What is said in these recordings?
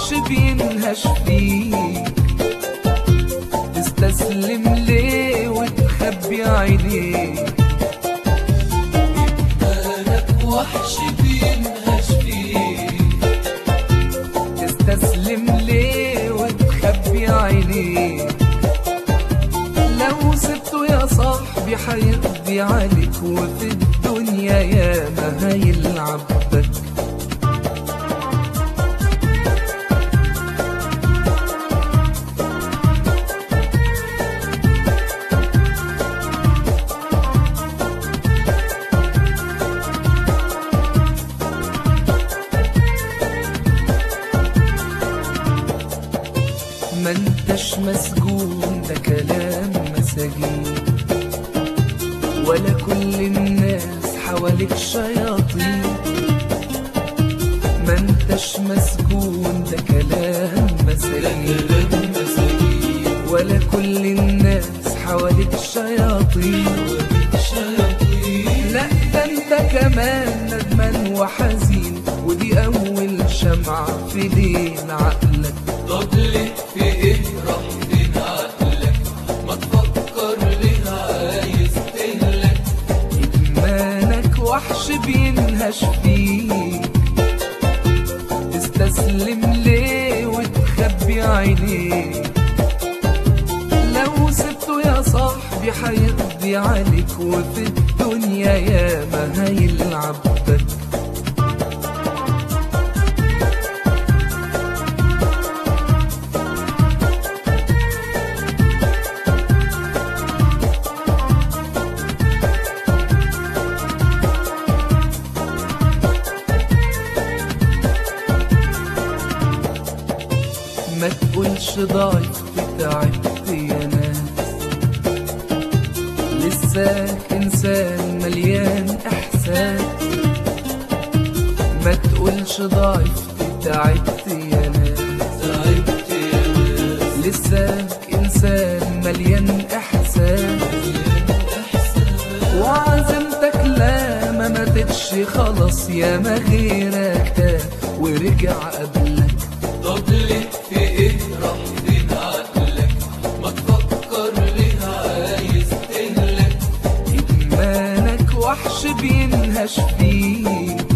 وحش بينهش فيك تستسلم ليه وتخبي عينيك بالك وحش بينهش فيك تستسلم ليه وتخبي عينيك لو سبته يا صاحبي حيقضي عليك وفي الدنيا يا ما هيلعب بك ما انتش مسجون ده كلام مساجين ولا كل الناس حواليك شياطين ما انتش مسجون ده كلام مساجين كلام مساجين ولا كل الناس حواليك شياطين شياطين لا ده انت كمان ندمان وحزين ودي اول شمعة في ليل عقلك طب ليه في ايه راح فين عقلك ما تفكر ليه عايز تهلك إدمانك وحش بينهش فيك تستسلم ليه وتخبي عينيك لو سبته يا صاحبي حيقضي عليك وفي الدنيا يا ما هيلعب بك ما تقولش ضعيف تعبت يا ناس لساك انسان مليان احساس ما تقولش ضعيف تعبت يا ناس تعبت يا ناس لساك انسان مليان احساس وعزمتك لا ما ماتتش خلاص يا ما غيرك تاه ورجع قبلك طب ليه في ايه راح فين عقلك ما تفكر ليه عايز تهلك إدمانك وحش بينهش فيك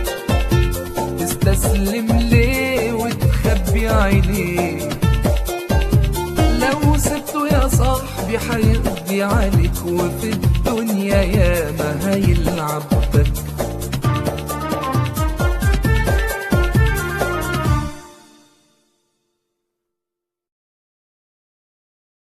تستسلم ليه وتخبي عينيك لو سبته يا صاحبي حيقضي عليك وفي الدنيا يا ما هيلعب بك